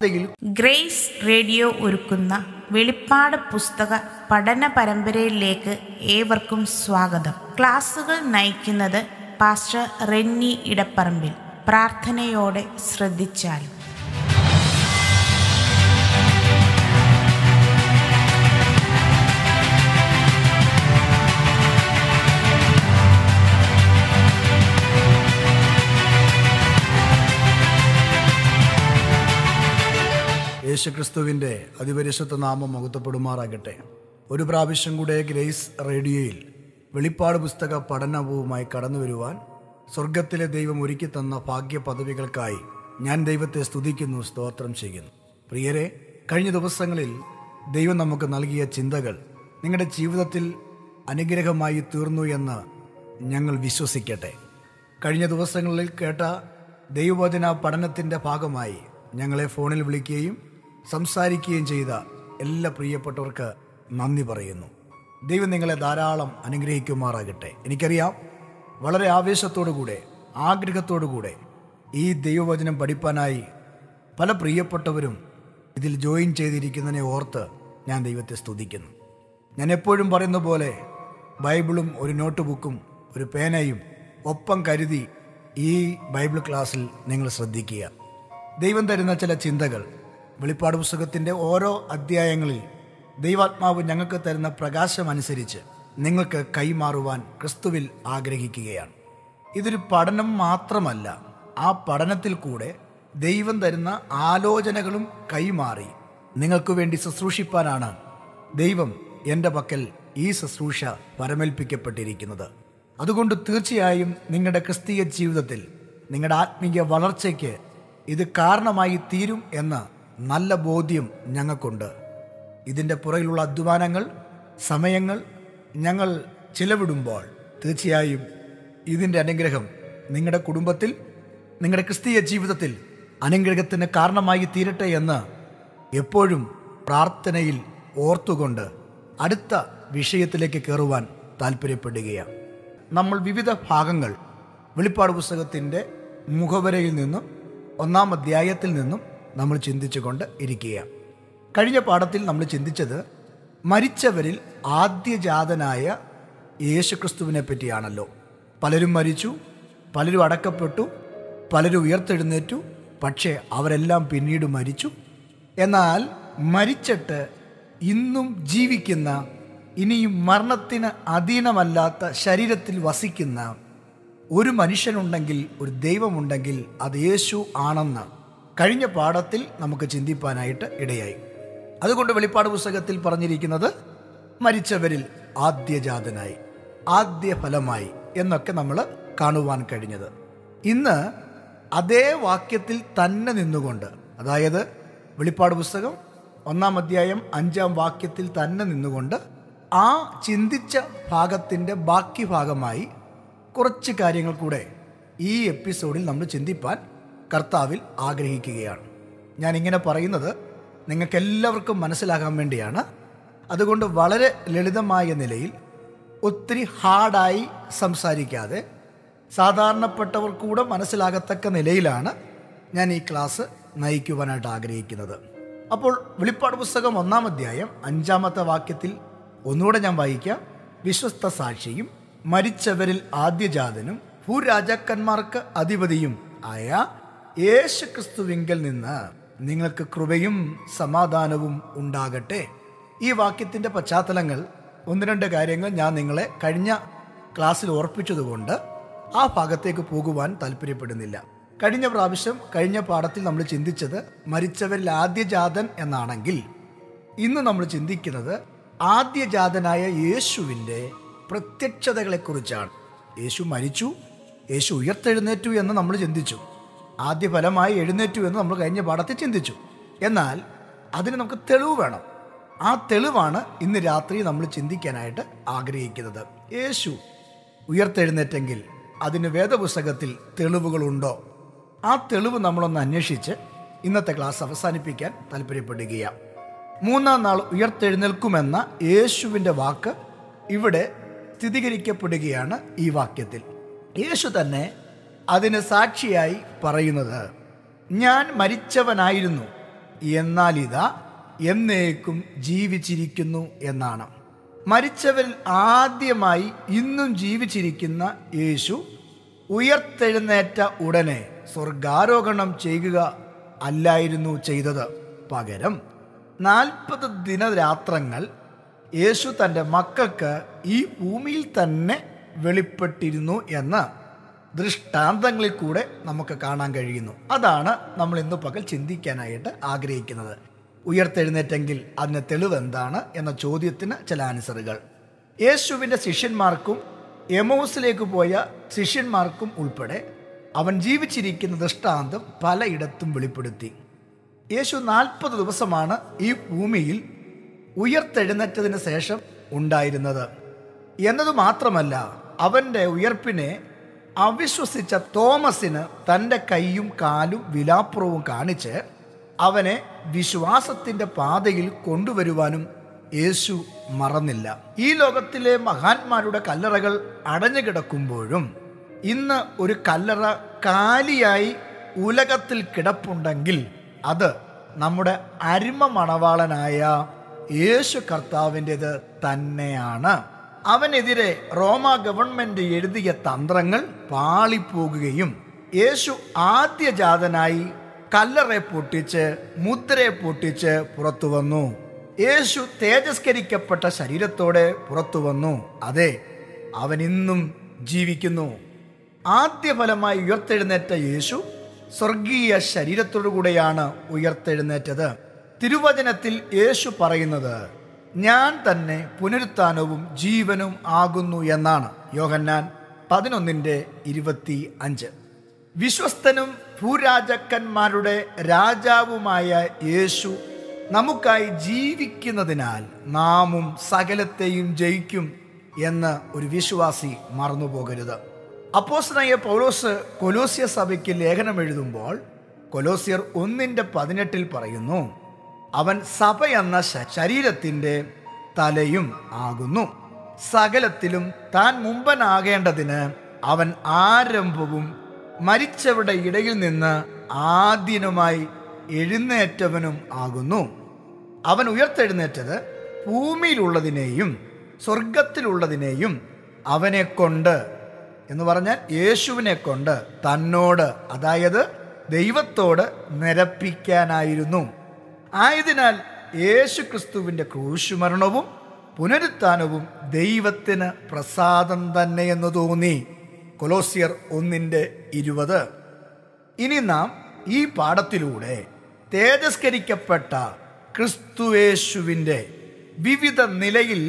വാർത്തയിൽ grace radio ഒരുക്കുന്ന വെളിപ്പാട് പുസ്തക പഠന പരമ്പരയിലേക്ക് ഏവർക്കും സ്വാഗതം ക്ലാസുകൾ നയിക്കുന്നത് പാസ്റ്റർ റെന്നി ഇടപ്പറമ്പിൽ പ്രാർത്ഥനയോടെ ശ്രദ്ധിച്ചാലും യേശുക്രിസ്തുവിൻ്റെ അതിപരിശുദ്ധ നാമം മഹത്വപ്പെടുമാറാകട്ടെ ഒരു പ്രാവശ്യം കൂടെ ഗ്രേസ് റേഡിയോയിൽ വെളിപ്പാട് പുസ്തക പഠനവുമായി കടന്നു വരുവാൻ സ്വർഗത്തിലെ ദൈവം ഒരുക്കി തന്ന ഭാഗ്യ പദവികൾക്കായി ഞാൻ ദൈവത്തെ സ്തുതിക്കുന്നു സ്തോത്രം ചെയ്യുന്നു പ്രിയരെ കഴിഞ്ഞ ദിവസങ്ങളിൽ ദൈവം നമുക്ക് നൽകിയ ചിന്തകൾ നിങ്ങളുടെ ജീവിതത്തിൽ അനുഗ്രഹമായി തീർന്നു എന്ന് ഞങ്ങൾ വിശ്വസിക്കട്ടെ കഴിഞ്ഞ ദിവസങ്ങളിൽ കേട്ട ദൈവവചന പഠനത്തിൻ്റെ ഭാഗമായി ഞങ്ങളെ ഫോണിൽ വിളിക്കുകയും സംസാരിക്കുകയും ചെയ്ത എല്ലാ പ്രിയപ്പെട്ടവർക്ക് നന്ദി പറയുന്നു ദൈവം നിങ്ങളെ ധാരാളം അനുഗ്രഹിക്കുമാറാകട്ടെ എനിക്കറിയാം വളരെ ആവേശത്തോടുകൂടെ ആഗ്രഹത്തോടുകൂടെ ഈ ദൈവവചനം പഠിപ്പാനായി പല പ്രിയപ്പെട്ടവരും ഇതിൽ ജോയിൻ ചെയ്തിരിക്കുന്നതിനെ ഓർത്ത് ഞാൻ ദൈവത്തെ സ്തുതിക്കുന്നു ഞാൻ എപ്പോഴും പറയുന്ന പോലെ ബൈബിളും ഒരു നോട്ട് ബുക്കും ഒരു പേനയും ഒപ്പം കരുതി ഈ ബൈബിൾ ക്ലാസ്സിൽ നിങ്ങൾ ശ്രദ്ധിക്കുക ദൈവം തരുന്ന ചില ചിന്തകൾ വെളിപ്പാട് പുസ്തകത്തിൻ്റെ ഓരോ അധ്യായങ്ങളിൽ ദൈവാത്മാവ് ഞങ്ങൾക്ക് തരുന്ന പ്രകാശമനുസരിച്ച് നിങ്ങൾക്ക് കൈമാറുവാൻ ക്രിസ്തുവിൽ ആഗ്രഹിക്കുകയാണ് ഇതൊരു പഠനം മാത്രമല്ല ആ പഠനത്തിൽ കൂടെ ദൈവം തരുന്ന ആലോചനകളും കൈമാറി നിങ്ങൾക്ക് വേണ്ടി ശുശ്രൂഷിപ്പാനാണ് ദൈവം എൻ്റെ പക്കൽ ഈ ശുശ്രൂഷ പരമേൽപ്പിക്കപ്പെട്ടിരിക്കുന്നത് അതുകൊണ്ട് തീർച്ചയായും നിങ്ങളുടെ ക്രിസ്തീയ ജീവിതത്തിൽ നിങ്ങളുടെ ആത്മീയ വളർച്ചയ്ക്ക് ഇത് കാരണമായി തീരും എന്ന നല്ല ബോധ്യം ഞങ്ങൾക്കുണ്ട് ഇതിൻ്റെ പുറകിലുള്ള അധ്വാനങ്ങൾ സമയങ്ങൾ ഞങ്ങൾ ചിലവിടുമ്പോൾ തീർച്ചയായും ഇതിൻ്റെ അനുഗ്രഹം നിങ്ങളുടെ കുടുംബത്തിൽ നിങ്ങളുടെ ക്രിസ്തീയ ജീവിതത്തിൽ അനുഗ്രഹത്തിന് കാരണമായി തീരട്ടെ എന്ന് എപ്പോഴും പ്രാർത്ഥനയിൽ ഓർത്തുകൊണ്ട് അടുത്ത വിഷയത്തിലേക്ക് കയറുവാൻ താല്പര്യപ്പെടുകയാണ് നമ്മൾ വിവിധ ഭാഗങ്ങൾ വെളിപ്പാട് പുസ്തകത്തിൻ്റെ മുഖവരയിൽ നിന്നും ഒന്നാം അധ്യായത്തിൽ നിന്നും നമ്മൾ ചിന്തിച്ചുകൊണ്ട് ഇരിക്കുകയാണ് കഴിഞ്ഞ പാഠത്തിൽ നമ്മൾ ചിന്തിച്ചത് മരിച്ചവരിൽ ആദ്യജാതനായ യേശുക്രിസ്തുവിനെ പറ്റിയാണല്ലോ പലരും മരിച്ചു പലരും അടക്കപ്പെട്ടു പലരും ഉയർത്തെഴുന്നേറ്റു പക്ഷേ അവരെല്ലാം പിന്നീട് മരിച്ചു എന്നാൽ മരിച്ചിട്ട് ഇന്നും ജീവിക്കുന്ന ഇനിയും മരണത്തിന് അധീനമല്ലാത്ത ശരീരത്തിൽ വസിക്കുന്ന ഒരു മനുഷ്യനുണ്ടെങ്കിൽ ഒരു ദൈവമുണ്ടെങ്കിൽ അത് യേശു ആണെന്ന് കഴിഞ്ഞ പാഠത്തിൽ നമുക്ക് ചിന്തിപ്പാനായിട്ട് ഇടയായി അതുകൊണ്ട് വെളിപ്പാട് പുസ്തകത്തിൽ പറഞ്ഞിരിക്കുന്നത് മരിച്ചവരിൽ ആദ്യജാതനായി ആദ്യ ഫലമായി എന്നൊക്കെ നമ്മൾ കാണുവാൻ കഴിഞ്ഞത് ഇന്ന് അതേ വാക്യത്തിൽ തന്നെ നിന്നുകൊണ്ട് അതായത് വെളിപ്പാട് പുസ്തകം ഒന്നാം അധ്യായം അഞ്ചാം വാക്യത്തിൽ തന്നെ നിന്നുകൊണ്ട് ആ ചിന്തിച്ച ഭാഗത്തിൻ്റെ ബാക്കി ഭാഗമായി കുറച്ച് കാര്യങ്ങൾ കൂടെ ഈ എപ്പിസോഡിൽ നമ്മൾ ചിന്തിപ്പാൻ കർത്താവിൽ ആഗ്രഹിക്കുകയാണ് ഞാൻ ഇങ്ങനെ പറയുന്നത് നിങ്ങൾക്ക് എല്ലാവർക്കും മനസ്സിലാകാൻ വേണ്ടിയാണ് അതുകൊണ്ട് വളരെ ലളിതമായ നിലയിൽ ഒത്തിരി ഹാർഡായി സംസാരിക്കാതെ സാധാരണപ്പെട്ടവർ കൂടെ മനസ്സിലാകത്തക്ക നിലയിലാണ് ഞാൻ ഈ ക്ലാസ് നയിക്കുവാനായിട്ട് ആഗ്രഹിക്കുന്നത് അപ്പോൾ വെളിപ്പാട് പുസ്തകം ഒന്നാം അധ്യായം അഞ്ചാമത്തെ വാക്യത്തിൽ ഒന്നുകൂടെ ഞാൻ വായിക്കാം വിശ്വസ്ത സാക്ഷിയും മരിച്ചവരിൽ ആദ്യജാതനും ഭൂരാജാക്കന്മാർക്ക് അധിപതിയും ആയ യേശു ക്രിസ്തുവിങ്കിൽ നിന്ന് നിങ്ങൾക്ക് കൃപയും സമാധാനവും ഉണ്ടാകട്ടെ ഈ വാക്യത്തിന്റെ പശ്ചാത്തലങ്ങൾ ഒന്ന് രണ്ട് കാര്യങ്ങൾ ഞാൻ നിങ്ങളെ കഴിഞ്ഞ ക്ലാസ്സിൽ ഓർപ്പിച്ചതുകൊണ്ട് ആ ഭാഗത്തേക്ക് പോകുവാൻ താല്പര്യപ്പെടുന്നില്ല കഴിഞ്ഞ പ്രാവശ്യം കഴിഞ്ഞ പാഠത്തിൽ നമ്മൾ ചിന്തിച്ചത് മരിച്ചവരിൽ ആദ്യജാതൻ എന്നാണെങ്കിൽ ഇന്ന് നമ്മൾ ചിന്തിക്കുന്നത് ആദ്യജാതനായ യേശുവിൻ്റെ പ്രത്യക്ഷതകളെക്കുറിച്ചാണ് യേശു മരിച്ചു യേശു ഉയർത്തെഴുന്നേറ്റു എന്ന് നമ്മൾ ചിന്തിച്ചു ആദ്യ ഫലമായി എഴുന്നേറ്റു എന്ന് നമ്മൾ കഴിഞ്ഞ പാഠത്തിൽ ചിന്തിച്ചു എന്നാൽ അതിന് നമുക്ക് തെളിവ് വേണം ആ തെളിവാണ് ഇന്ന് രാത്രി നമ്മൾ ചിന്തിക്കാനായിട്ട് ആഗ്രഹിക്കുന്നത് യേശു ഉയർത്തെഴുന്നേറ്റെങ്കിൽ അതിന് വേദപുസ്തകത്തിൽ തെളിവുകളുണ്ടോ ആ തെളിവ് നമ്മളൊന്ന് അന്വേഷിച്ച് ഇന്നത്തെ ക്ലാസ് അവസാനിപ്പിക്കാൻ താല്പര്യപ്പെടുകയാണ് മൂന്നാം നാൾ ഉയർത്തെഴുന്നേൽക്കുമെന്ന യേശുവിൻ്റെ വാക്ക് ഇവിടെ സ്ഥിരീകരിക്കപ്പെടുകയാണ് ഈ വാക്യത്തിൽ യേശു തന്നെ അതിന് സാക്ഷിയായി പറയുന്നത് ഞാൻ മരിച്ചവനായിരുന്നു എന്നാൽ ഇതാ എന്നേക്കും ജീവിച്ചിരിക്കുന്നു എന്നാണ് മരിച്ചവരിൽ ആദ്യമായി ഇന്നും ജീവിച്ചിരിക്കുന്ന യേശു ഉയർത്തെഴുന്നേറ്റ ഉടനെ സ്വർഗാരോഹണം ചെയ്യുക അല്ലായിരുന്നു ചെയ്തത് പകരം നാൽപ്പത് ദിനരാത്രങ്ങൾ യേശു തൻ്റെ മക്കൾക്ക് ഈ ഭൂമിയിൽ തന്നെ വെളിപ്പെട്ടിരുന്നു എന്ന് ദൃഷ്ടാന്തങ്ങളിൽ കൂടെ നമുക്ക് കാണാൻ കഴിയുന്നു അതാണ് നമ്മൾ ഇന്ന് പകൽ ചിന്തിക്കാനായിട്ട് ആഗ്രഹിക്കുന്നത് ഉയർത്തെഴുന്നേറ്റെങ്കിൽ അതിന് തെളിവ് എന്താണ് എന്ന ചോദ്യത്തിന് ചില ആൻസറുകൾ യേശുവിൻ്റെ ശിഷ്യന്മാർക്കും എമോസിലേക്ക് പോയ ശിഷ്യന്മാർക്കും ഉൾപ്പെടെ അവൻ ജീവിച്ചിരിക്കുന്ന ദൃഷ്ടാന്തം പലയിടത്തും വെളിപ്പെടുത്തി യേശു നാൽപ്പത് ദിവസമാണ് ഈ ഭൂമിയിൽ ഉയർത്തെഴുന്നേറ്റതിന് ശേഷം ഉണ്ടായിരുന്നത് എന്നതു മാത്രമല്ല അവൻ്റെ ഉയർപ്പിനെ അവിശ്വസിച്ച തോമസിന് തൻ്റെ കൈയും കാലും വിലാപ്പുറവും കാണിച്ച് അവനെ വിശ്വാസത്തിൻ്റെ പാതയിൽ കൊണ്ടുവരുവാനും യേശു മറന്നില്ല ഈ ലോകത്തിലെ മഹാന്മാരുടെ കല്ലറകൾ അടഞ്ഞു കിടക്കുമ്പോഴും ഇന്ന് ഒരു കല്ലറ കാലിയായി ഉലകത്തിൽ കിടപ്പുണ്ടെങ്കിൽ അത് നമ്മുടെ അരിമ മണവാളനായ യേശു കർത്താവിൻ്റെത് തന്നെയാണ് അവനെതിരെ റോമ ഗവൺമെന്റ് എഴുതിയ തന്ത്രങ്ങൾ പാളിപ്പോകുകയും യേശു ആദ്യജാതനായി കല്ലറെ പൊട്ടിച്ച് മുദ്രയെ പൊട്ടിച്ച് പുറത്തു വന്നു യേശു തേജസ്കരിക്കപ്പെട്ട ശരീരത്തോടെ പുറത്തു വന്നു അതെ അവൻ ഇന്നും ജീവിക്കുന്നു ആദ്യഫലമായി ഉയർത്തെഴുന്നേറ്റ യേശു സ്വർഗീയ ശരീരത്തോടു കൂടെയാണ് ഉയർത്തെഴുന്നേറ്റത് തിരുവചനത്തിൽ യേശു പറയുന്നത് ഞാൻ തന്നെ പുനരുത്ഥാനവും ജീവനും ആകുന്നു എന്നാണ് യോഹന്നാൻ പതിനൊന്നിൻ്റെ ഇരുപത്തി അഞ്ച് വിശ്വസ്തനും ഭൂരാജാക്കന്മാരുടെ രാജാവുമായ യേശു നമുക്കായി ജീവിക്കുന്നതിനാൽ നാമും സകലത്തെയും ജയിക്കും എന്ന് ഒരു വിശ്വാസി മറന്നുപോകരുത് അപ്പോസ്തനായ പൗലോസ് കൊലോസ്യ സഭയ്ക്ക് ലേഖനം എഴുതുമ്പോൾ കൊലോസ്യർ ഒന്നിൻ്റെ പതിനെട്ടിൽ പറയുന്നു അവൻ സഭ എന്ന ശ- ശരീരത്തിൻ്റെ തലയും ആകുന്നു സകലത്തിലും താൻ മുമ്പനാകേണ്ടതിന് അവൻ ആരംഭവും മരിച്ചവരുടെ ഇടയിൽ നിന്ന് ആദ്യനുമായി എഴുന്നേറ്റവനും ആകുന്നു അവൻ ഉയർത്തെഴുന്നേറ്റത് ഭൂമിയിലുള്ളതിനെയും സ്വർഗത്തിലുള്ളതിനെയും അവനെ കൊണ്ട് എന്ന് പറഞ്ഞാൽ യേശുവിനെ കൊണ്ട് തന്നോട് അതായത് ദൈവത്തോട് നിരപ്പിക്കാനായിരുന്നു ആയതിനാൽ യേശു ക്രിസ്തുവിൻ്റെ ക്രൂശുമരണവും പുനരുത്ഥാനവും ദൈവത്തിന് പ്രസാദം തന്നെ എന്ന് തോന്നി കൊലോസിയർ ഒന്നിൻ്റെ ഇരുപത് ഇനി നാം ഈ പാഠത്തിലൂടെ തേജസ്കരിക്കപ്പെട്ട ക്രിസ്തുവേശുവിൻ്റെ വിവിധ നിലയിൽ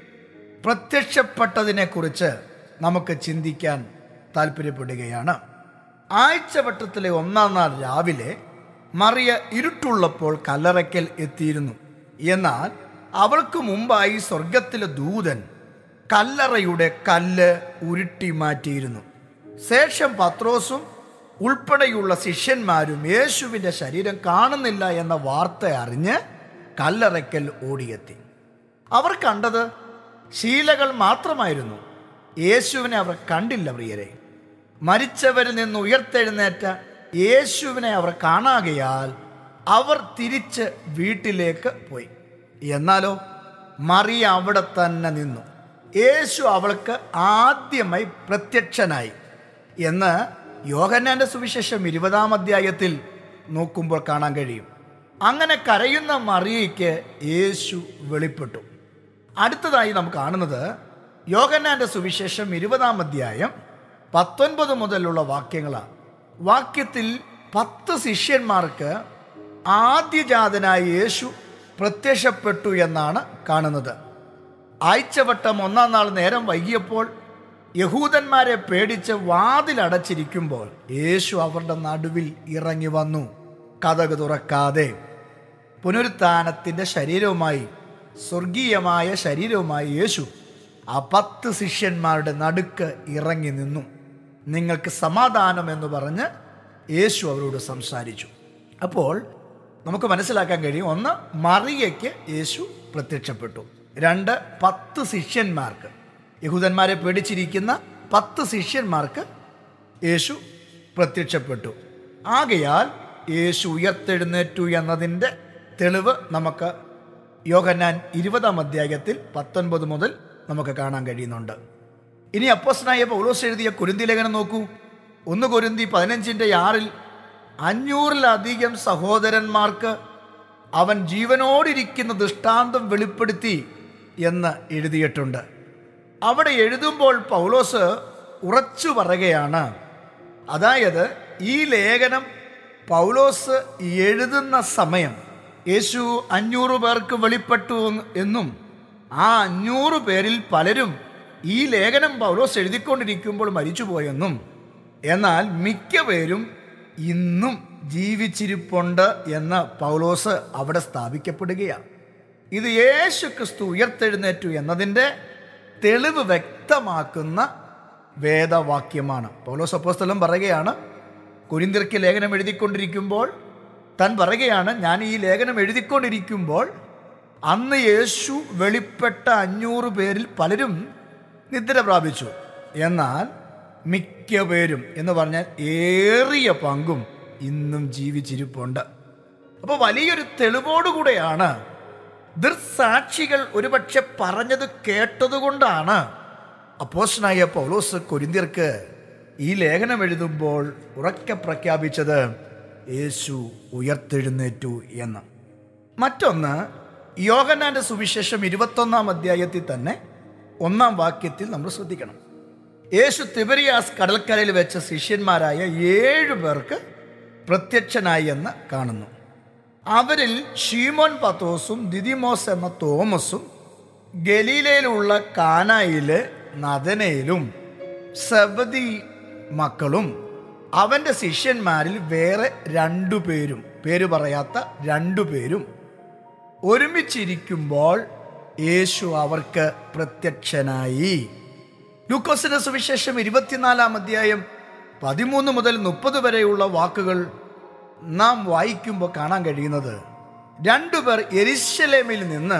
പ്രത്യക്ഷപ്പെട്ടതിനെക്കുറിച്ച് നമുക്ക് ചിന്തിക്കാൻ താല്പര്യപ്പെടുകയാണ് ആഴ്ചവട്ടത്തിലെ ഒന്നാം നാൾ രാവിലെ മറിയ ഇരുട്ടുള്ളപ്പോൾ കല്ലറയ്ക്കൽ എത്തിയിരുന്നു എന്നാൽ അവൾക്ക് മുമ്പായി സ്വർഗത്തിലെ ദൂതൻ കല്ലറയുടെ കല്ല് ഉരുട്ടി മാറ്റിയിരുന്നു ശേഷം പത്രോസും ഉൾപ്പെടെയുള്ള ശിഷ്യന്മാരും യേശുവിൻ്റെ ശരീരം കാണുന്നില്ല എന്ന വാർത്ത അറിഞ്ഞ് കല്ലറയ്ക്കൽ ഓടിയെത്തി അവർ കണ്ടത് ശീലകൾ മാത്രമായിരുന്നു യേശുവിനെ അവർ കണ്ടില്ല പ്രിയരെ മരിച്ചവരിൽ നിന്ന് ഉയർത്തെഴുന്നേറ്റ യേശുവിനെ അവർ കാണാകയാൽ അവർ തിരിച്ച് വീട്ടിലേക്ക് പോയി എന്നാലോ മറിയ അവിടെ തന്നെ നിന്നു യേശു അവൾക്ക് ആദ്യമായി പ്രത്യക്ഷനായി എന്ന് യോഹന്നാന്റെ സുവിശേഷം ഇരുപതാം അധ്യായത്തിൽ നോക്കുമ്പോൾ കാണാൻ കഴിയും അങ്ങനെ കരയുന്ന മറിയയ്ക്ക് യേശു വെളിപ്പെട്ടു അടുത്തതായി നാം കാണുന്നത് യോഹന്നാന്റെ സുവിശേഷം ഇരുപതാം അധ്യായം പത്തൊൻപത് മുതലുള്ള വാക്യങ്ങളാണ് വാക്യത്തിൽ പത്ത് ശിഷ്യന്മാർക്ക് ആദ്യജാതനായ യേശു പ്രത്യക്ഷപ്പെട്ടു എന്നാണ് കാണുന്നത് ആഴ്ചവട്ടം ഒന്നാം നാൾ നേരം വൈകിയപ്പോൾ യഹൂദന്മാരെ പേടിച്ച് വാതിലടച്ചിരിക്കുമ്പോൾ യേശു അവരുടെ നടുവിൽ ഇറങ്ങി വന്നു കഥക് തുറക്കാതെ പുനരുത്ഥാനത്തിൻ്റെ ശരീരവുമായി സ്വർഗീയമായ ശരീരവുമായി യേശു ആ പത്ത് ശിഷ്യന്മാരുടെ നടുക്ക് ഇറങ്ങി നിന്നു നിങ്ങൾക്ക് സമാധാനം എന്ന് പറഞ്ഞ് യേശു അവരോട് സംസാരിച്ചു അപ്പോൾ നമുക്ക് മനസ്സിലാക്കാൻ കഴിയും ഒന്ന് മറിയയ്ക്ക് യേശു പ്രത്യക്ഷപ്പെട്ടു രണ്ട് പത്ത് ശിഷ്യന്മാർക്ക് യഹൂദന്മാരെ പേടിച്ചിരിക്കുന്ന പത്ത് ശിഷ്യന്മാർക്ക് യേശു പ്രത്യക്ഷപ്പെട്ടു ആകയാൽ യേശു ഉയർത്തെഴുന്നേറ്റു എന്നതിൻ്റെ തെളിവ് നമുക്ക് യോഹന്നാൻ ഇരുപതാം അധ്യായത്തിൽ പത്തൊൻപത് മുതൽ നമുക്ക് കാണാൻ കഴിയുന്നുണ്ട് ഇനി അപ്പോസ്നായ പൗലോസ് എഴുതിയ കുരുന്തി ലേഖനം നോക്കൂ ഒന്ന് കുരുന്തി പതിനഞ്ചിൻ്റെ ആറിൽ അഞ്ഞൂറിലധികം സഹോദരന്മാർക്ക് അവൻ ജീവനോടിരിക്കുന്ന ദൃഷ്ടാന്തം വെളിപ്പെടുത്തി എന്ന് എഴുതിയിട്ടുണ്ട് അവിടെ എഴുതുമ്പോൾ പൗലോസ് ഉറച്ചു പറയുകയാണ് അതായത് ഈ ലേഖനം പൗലോസ് എഴുതുന്ന സമയം യേശു അഞ്ഞൂറ് പേർക്ക് വെളിപ്പെട്ടു എന്നും ആ അഞ്ഞൂറ് പേരിൽ പലരും ഈ ലേഖനം പൗലോസ് എഴുതിക്കൊണ്ടിരിക്കുമ്പോൾ മരിച്ചുപോയെന്നും എന്നാൽ മിക്കപേരും ഇന്നും ജീവിച്ചിരിപ്പുണ്ട് എന്ന് പൗലോസ് അവിടെ സ്ഥാപിക്കപ്പെടുകയാണ് ഇത് യേശു ക്രിസ്തു ഉയർത്തെഴുന്നേറ്റു എന്നതിൻ്റെ തെളിവ് വ്യക്തമാക്കുന്ന വേദവാക്യമാണ് പൗലോസ് അപ്പോസ്തലം പറയുകയാണ് കുരിന്തിർക്ക് ലേഖനം എഴുതിക്കൊണ്ടിരിക്കുമ്പോൾ താൻ പറയുകയാണ് ഞാൻ ഈ ലേഖനം എഴുതിക്കൊണ്ടിരിക്കുമ്പോൾ അന്ന് യേശു വെളിപ്പെട്ട അഞ്ഞൂറ് പേരിൽ പലരും നിദ്ര പ്രാപിച്ചു എന്നാൽ മിക്ക പേരും എന്ന് പറഞ്ഞാൽ ഏറിയ പങ്കും ഇന്നും ജീവിച്ചിരിപ്പുണ്ട് അപ്പോൾ വലിയൊരു തെളിവോടുകൂടെയാണ് ദൃസാക്ഷികൾ ഒരുപക്ഷെ പറഞ്ഞത് കേട്ടതുകൊണ്ടാണ് അപ്പോസ്റ്റനായ പൗലോസ് കൊരിന്തിയർക്ക് ഈ ലേഖനം എഴുതുമ്പോൾ ഉറക്കെ പ്രഖ്യാപിച്ചത് യേശു ഉയർത്തെഴുന്നേറ്റു എന്ന് മറ്റൊന്ന് യോഹന്നാന്റെ സുവിശേഷം ഇരുപത്തൊന്നാം അധ്യായത്തിൽ തന്നെ ഒന്നാം വാക്യത്തിൽ നമ്മൾ ശ്രദ്ധിക്കണം യേശു തിബരിയാസ് കടൽക്കരയിൽ വെച്ച ശിഷ്യന്മാരായ ഏഴു പേർക്ക് പ്രത്യക്ഷനായി എന്ന് കാണുന്നു അവരിൽ ഷീമോൻ പത്തോസും ദിദിമോസ് എന്ന തോമസും ഗലീലയിലുള്ള കാനായിലെ നദനയിലും സബദി മക്കളും അവൻ്റെ ശിഷ്യന്മാരിൽ വേറെ രണ്ടു പേരും പേര് പറയാത്ത രണ്ടു പേരും ഒരുമിച്ചിരിക്കുമ്പോൾ യേശു അവർക്ക് പ്രത്യക്ഷനായി ലൂക്കോസിന്റെ സുവിശേഷം ഇരുപത്തിനാലാം അധ്യായം പതിമൂന്ന് മുതൽ മുപ്പത് വരെയുള്ള വാക്കുകൾ നാം വായിക്കുമ്പോൾ കാണാൻ കഴിയുന്നത് രണ്ടുപേർ എരിശലേമിൽ നിന്ന്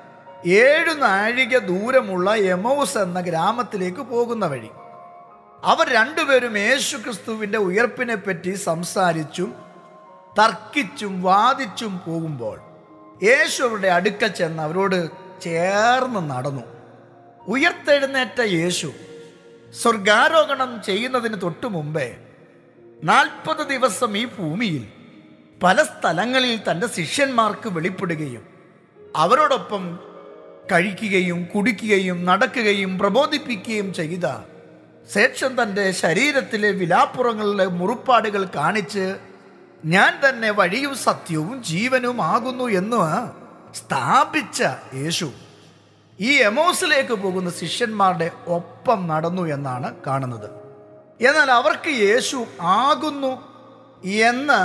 ഏഴു നാഴിക ദൂരമുള്ള എമൗസ് എന്ന ഗ്രാമത്തിലേക്ക് പോകുന്ന വഴി അവർ രണ്ടുപേരും യേശു ക്രിസ്തുവിൻ്റെ ഉയർപ്പിനെ പറ്റി സംസാരിച്ചും തർക്കിച്ചും വാദിച്ചും പോകുമ്പോൾ യേശു അവരുടെ അടുക്കൽ ചെന്ന് അവരോട് ചേർന്ന് നടന്നു ഉയർത്തെഴുന്നേറ്റ യേശു സ്വർഗാരോഹണം ചെയ്യുന്നതിന് തൊട്ടു മുമ്പേ നാൽപ്പത് ദിവസം ഈ ഭൂമിയിൽ പല സ്ഥലങ്ങളിൽ തൻ്റെ ശിഷ്യന്മാർക്ക് വെളിപ്പെടുകയും അവരോടൊപ്പം കഴിക്കുകയും കുടിക്കുകയും നടക്കുകയും പ്രബോധിപ്പിക്കുകയും ചെയ്ത ശേഷം തൻ്റെ ശരീരത്തിലെ വിലാപ്പുറങ്ങളിലെ മുറിപ്പാടുകൾ കാണിച്ച് ഞാൻ തന്നെ വഴിയും സത്യവും ജീവനും ആകുന്നു എന്ന് സ്ഥാപിച്ച യേശു ഈ എമോസിലേക്ക് പോകുന്ന ശിഷ്യന്മാരുടെ ഒപ്പം നടന്നു എന്നാണ് കാണുന്നത് എന്നാൽ അവർക്ക് യേശു ആകുന്നു എന്ന്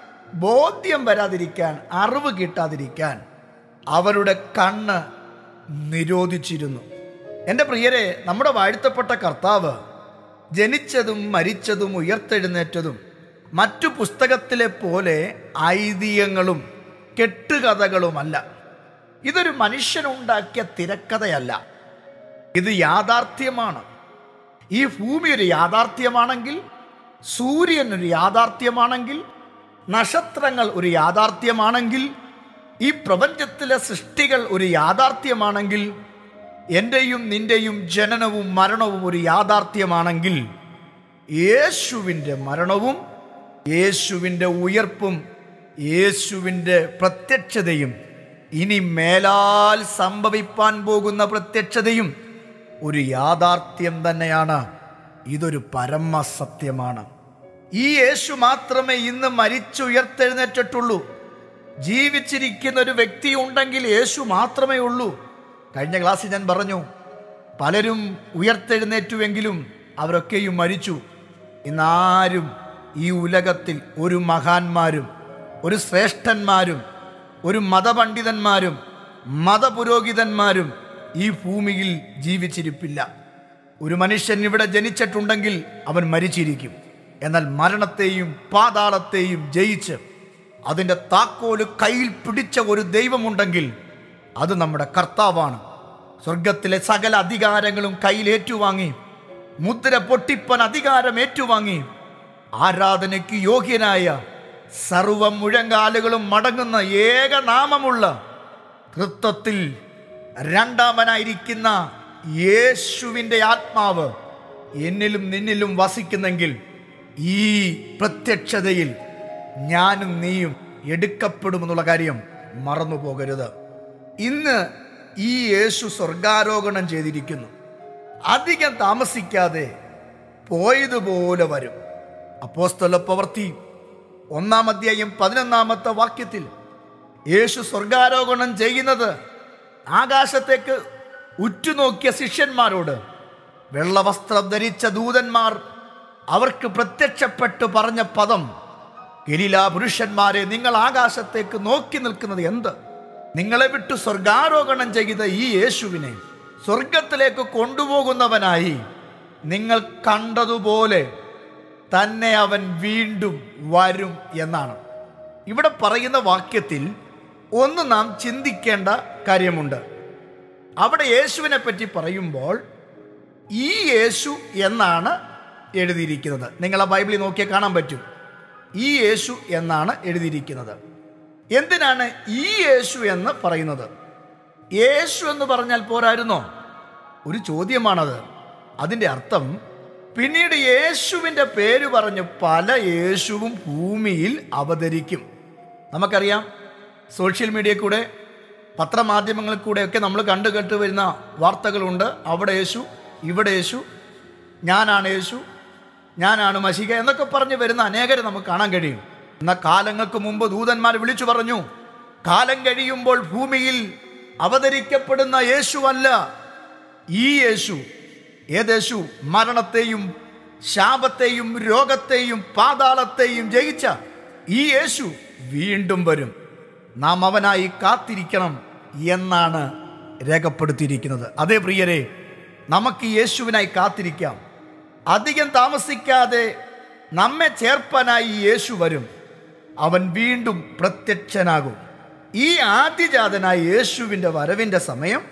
ബോധ്യം വരാതിരിക്കാൻ അറിവ് കിട്ടാതിരിക്കാൻ അവരുടെ കണ്ണ് നിരോധിച്ചിരുന്നു എൻ്റെ പ്രിയരെ നമ്മുടെ വാഴ്ത്തപ്പെട്ട കർത്താവ് ജനിച്ചതും മരിച്ചതും ഉയർത്തെഴുന്നേറ്റതും മറ്റു പുസ്തകത്തിലെ പോലെ ഐതിഹ്യങ്ങളും കെട്ടുകഥകളുമല്ല ഇതൊരു മനുഷ്യനുണ്ടാക്കിയ തിരക്കഥയല്ല ഇത് യാഥാർത്ഥ്യമാണ് ഈ ഭൂമി ഒരു യാഥാർത്ഥ്യമാണെങ്കിൽ സൂര്യൻ ഒരു യാഥാർത്ഥ്യമാണെങ്കിൽ നക്ഷത്രങ്ങൾ ഒരു യാഥാർത്ഥ്യമാണെങ്കിൽ ഈ പ്രപഞ്ചത്തിലെ സൃഷ്ടികൾ ഒരു യാഥാർത്ഥ്യമാണെങ്കിൽ എൻ്റെയും നിന്റെയും ജനനവും മരണവും ഒരു യാഥാർത്ഥ്യമാണെങ്കിൽ യേശുവിൻ്റെ മരണവും യേശുവിൻ്റെ ഉയർപ്പും യേശുവിൻ്റെ പ്രത്യക്ഷതയും ഇനി മേലാൽ സംഭവിപ്പാൻ പോകുന്ന പ്രത്യക്ഷതയും ഒരു യാഥാർത്ഥ്യം തന്നെയാണ് ഇതൊരു പരമസത്യമാണ് ഈ യേശു മാത്രമേ ഇന്ന് മരിച്ചുയർത്തെഴുന്നേറ്റിട്ടുള്ളൂ ജീവിച്ചിരിക്കുന്ന ഒരു വ്യക്തി ഉണ്ടെങ്കിൽ യേശു മാത്രമേ ഉള്ളൂ കഴിഞ്ഞ ക്ലാസ്സിൽ ഞാൻ പറഞ്ഞു പലരും ഉയർത്തെഴുന്നേറ്റുവെങ്കിലും അവരൊക്കെയും മരിച്ചു ഇന്നാരും ഈ ഉലകത്തിൽ ഒരു മഹാന്മാരും ഒരു ശ്രേഷ്ഠന്മാരും ഒരു മതപണ്ഡിതന്മാരും മതപുരോഹിതന്മാരും ഈ ഭൂമിയിൽ ജീവിച്ചിരിപ്പില്ല ഒരു മനുഷ്യൻ ഇവിടെ ജനിച്ചിട്ടുണ്ടെങ്കിൽ അവൻ മരിച്ചിരിക്കും എന്നാൽ മരണത്തെയും പാതാളത്തെയും ജയിച്ച് അതിൻ്റെ താക്കോല് കയ്യിൽ പിടിച്ച ഒരു ദൈവമുണ്ടെങ്കിൽ അത് നമ്മുടെ കർത്താവാണ് സ്വർഗത്തിലെ സകല അധികാരങ്ങളും കയ്യിൽ ഏറ്റുവാങ്ങി മുദ്ര പൊട്ടിപ്പൻ അധികാരം ഏറ്റുവാങ്ങി ആരാധനയ്ക്ക് യോഗ്യനായ സർവ മുഴങ്കാലുകളും മടങ്ങുന്ന ഏകനാമമുള്ള തൃത്വത്തിൽ രണ്ടാമനായിരിക്കുന്ന യേശുവിൻ്റെ ആത്മാവ് എന്നിലും നിന്നിലും വസിക്കുന്നെങ്കിൽ ഈ പ്രത്യക്ഷതയിൽ ഞാനും നീയും എടുക്കപ്പെടുമെന്നുള്ള കാര്യം മറന്നു പോകരുത് ഇന്ന് ഈ യേശു സ്വർഗാരോഹണം ചെയ്തിരിക്കുന്നു അധികം താമസിക്കാതെ പോയതുപോലെ വരും അപ്പോസ്തല പ്രവൃത്തി ഒന്നാം അധ്യായം പതിനൊന്നാമത്തെ വാക്യത്തിൽ യേശു സ്വർഗാരോഹണം ചെയ്യുന്നത് ആകാശത്തേക്ക് ഉറ്റുനോക്കിയ ശിഷ്യന്മാരോട് വെള്ളവസ്ത്രം ധരിച്ച ദൂതന്മാർ അവർക്ക് പ്രത്യക്ഷപ്പെട്ട് പറഞ്ഞ പദം ഗലീല പുരുഷന്മാരെ നിങ്ങൾ ആകാശത്തേക്ക് നോക്കി നിൽക്കുന്നത് എന്ത് നിങ്ങളെ വിട്ടു സ്വർഗാരോഹണം ചെയ്ത ഈ യേശുവിനെ സ്വർഗത്തിലേക്ക് കൊണ്ടുപോകുന്നവനായി നിങ്ങൾ കണ്ടതുപോലെ തന്നെ അവൻ വീണ്ടും വരും എന്നാണ് ഇവിടെ പറയുന്ന വാക്യത്തിൽ ഒന്ന് നാം ചിന്തിക്കേണ്ട കാര്യമുണ്ട് അവിടെ യേശുവിനെ പറ്റി പറയുമ്പോൾ ഈ യേശു എന്നാണ് എഴുതിയിരിക്കുന്നത് നിങ്ങൾ ആ ബൈബിളിൽ നോക്കിയാൽ കാണാൻ പറ്റും ഈ യേശു എന്നാണ് എഴുതിയിരിക്കുന്നത് എന്തിനാണ് ഈ യേശു എന്ന് പറയുന്നത് യേശു എന്ന് പറഞ്ഞാൽ പോരായിരുന്നോ ഒരു ചോദ്യമാണത് അതിൻ്റെ അർത്ഥം പിന്നീട് യേശുവിൻ്റെ പേര് പറഞ്ഞ് പല യേശുവും ഭൂമിയിൽ അവതരിക്കും നമുക്കറിയാം സോഷ്യൽ മീഡിയ കൂടെ പത്രമാധ്യമങ്ങളിൽ കൂടെയൊക്കെ നമ്മൾ കണ്ടു കേട്ട് വരുന്ന വാർത്തകളുണ്ട് അവിടെ യേശു ഇവിടെ യേശു ഞാനാണ് യേശു ഞാനാണ് മഷിക എന്നൊക്കെ പറഞ്ഞ് വരുന്ന അനേകരെ നമുക്ക് കാണാൻ കഴിയും എന്നാൽ കാലങ്ങൾക്ക് മുമ്പ് ദൂതന്മാർ വിളിച്ചു പറഞ്ഞു കാലം കഴിയുമ്പോൾ ഭൂമിയിൽ അവതരിക്കപ്പെടുന്ന യേശുവല്ല ഈ യേശു ഏതേശു മരണത്തെയും ശാപത്തെയും രോഗത്തെയും പാതാളത്തെയും ജയിച്ച ഈ യേശു വീണ്ടും വരും നാം അവനായി കാത്തിരിക്കണം എന്നാണ് രേഖപ്പെടുത്തിയിരിക്കുന്നത് അതേ പ്രിയരെ നമുക്ക് ഈ യേശുവിനായി കാത്തിരിക്കാം അധികം താമസിക്കാതെ നമ്മെ ചേർപ്പാനായി ഈ യേശു വരും അവൻ വീണ്ടും പ്രത്യക്ഷനാകും ഈ ആദ്യജാതനായ യേശുവിൻ്റെ വരവിൻ്റെ സമയം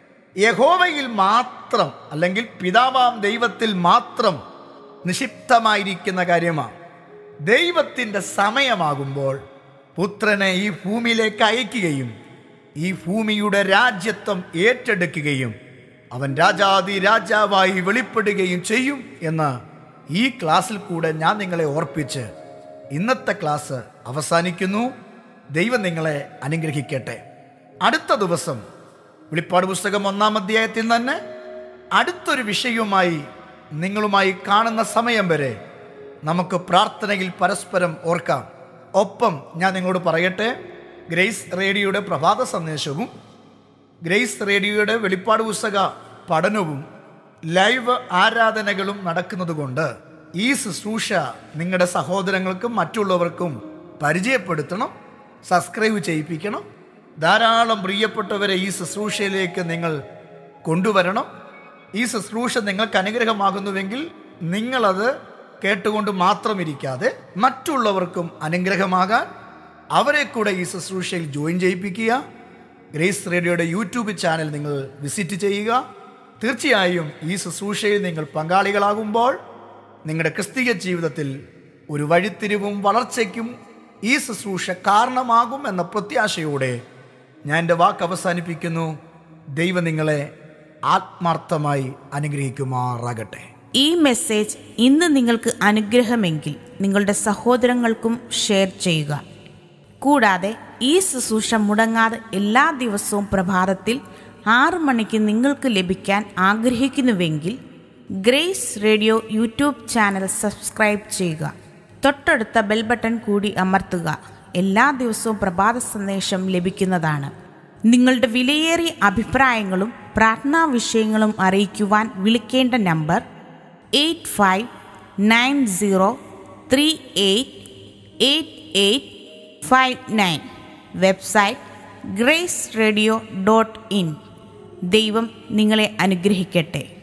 യഹോവയിൽ മാത്രം അല്ലെങ്കിൽ പിതാവാം ദൈവത്തിൽ മാത്രം നിക്ഷിപ്തമായിരിക്കുന്ന കാര്യമാണ് ദൈവത്തിൻ്റെ സമയമാകുമ്പോൾ പുത്രനെ ഈ ഭൂമിയിലേക്ക് അയക്കുകയും ഈ ഭൂമിയുടെ രാജ്യത്വം ഏറ്റെടുക്കുകയും അവൻ രാജാതി രാജാവായി വെളിപ്പെടുകയും ചെയ്യും എന്ന് ഈ ക്ലാസ്സിൽ കൂടെ ഞാൻ നിങ്ങളെ ഓർപ്പിച്ച് ഇന്നത്തെ ക്ലാസ് അവസാനിക്കുന്നു ദൈവം നിങ്ങളെ അനുഗ്രഹിക്കട്ടെ അടുത്ത ദിവസം വെളിപ്പാട് പുസ്തകം ഒന്നാം അധ്യായത്തിൽ തന്നെ അടുത്തൊരു വിഷയവുമായി നിങ്ങളുമായി കാണുന്ന സമയം വരെ നമുക്ക് പ്രാർത്ഥനയിൽ പരസ്പരം ഓർക്കാം ഒപ്പം ഞാൻ നിങ്ങളോട് പറയട്ടെ ഗ്രേസ് റേഡിയോയുടെ പ്രഭാത സന്ദേശവും ഗ്രേസ് റേഡിയോയുടെ വെളിപ്പാട് പുസ്തക പഠനവും ലൈവ് ആരാധനകളും നടക്കുന്നതുകൊണ്ട് ഈ ശുശ്രൂഷ നിങ്ങളുടെ സഹോദരങ്ങൾക്കും മറ്റുള്ളവർക്കും പരിചയപ്പെടുത്തണം സബ്സ്ക്രൈബ് ചെയ്യിപ്പിക്കണം ധാരാളം പ്രിയപ്പെട്ടവരെ ഈ ശുശ്രൂഷയിലേക്ക് നിങ്ങൾ കൊണ്ടുവരണം ഈ ശുശ്രൂഷ നിങ്ങൾക്ക് അനുഗ്രഹമാകുന്നുവെങ്കിൽ നിങ്ങളത് കേട്ടുകൊണ്ട് മാത്രം ഇരിക്കാതെ മറ്റുള്ളവർക്കും അനുഗ്രഹമാകാൻ അവരെ കൂടെ ഈ ശുശ്രൂഷയിൽ ജോയിൻ ചെയ്യിപ്പിക്കുക ഗ്രേസ് റേഡിയോയുടെ യൂട്യൂബ് ചാനൽ നിങ്ങൾ വിസിറ്റ് ചെയ്യുക തീർച്ചയായും ഈ ശുശ്രൂഷയിൽ നിങ്ങൾ പങ്കാളികളാകുമ്പോൾ നിങ്ങളുടെ ക്രിസ്തീയ ജീവിതത്തിൽ ഒരു വഴിത്തിരിവും വളർച്ചയ്ക്കും ഈ ശുശ്രൂഷ കാരണമാകും എന്ന പ്രത്യാശയോടെ ഞാൻ എൻ്റെ വാക്ക് അവസാനിപ്പിക്കുന്നു ദൈവം നിങ്ങളെ ആത്മാർത്ഥമായി അനുഗ്രഹിക്കുമാറാകട്ടെ ഈ മെസ്സേജ് ഇന്ന് നിങ്ങൾക്ക് അനുഗ്രഹമെങ്കിൽ നിങ്ങളുടെ സഹോദരങ്ങൾക്കും ഷെയർ ചെയ്യുക കൂടാതെ ഈ ശുശ്രൂഷ മുടങ്ങാതെ എല്ലാ ദിവസവും പ്രഭാതത്തിൽ ആറ് മണിക്ക് നിങ്ങൾക്ക് ലഭിക്കാൻ ആഗ്രഹിക്കുന്നുവെങ്കിൽ Grace radio YouTube channel subscribe ചെയ്യുക തൊട്ടടുത്ത ബെൽ ബട്ടൺ കൂടി അമർത്തുക എല്ലാ ദിവസവും പ്രഭാത സന്ദേശം ലഭിക്കുന്നതാണ് നിങ്ങളുടെ വിലയേറിയ അഭിപ്രായങ്ങളും പ്രാർത്ഥനാ വിഷയങ്ങളും അറിയിക്കുവാൻ വിളിക്കേണ്ട number eight five nine zero three eight eight eight five nine website Grace radio dot in ദൈവം നിങ്ങളെ അനുഗ്രഹിക്കട്ടെ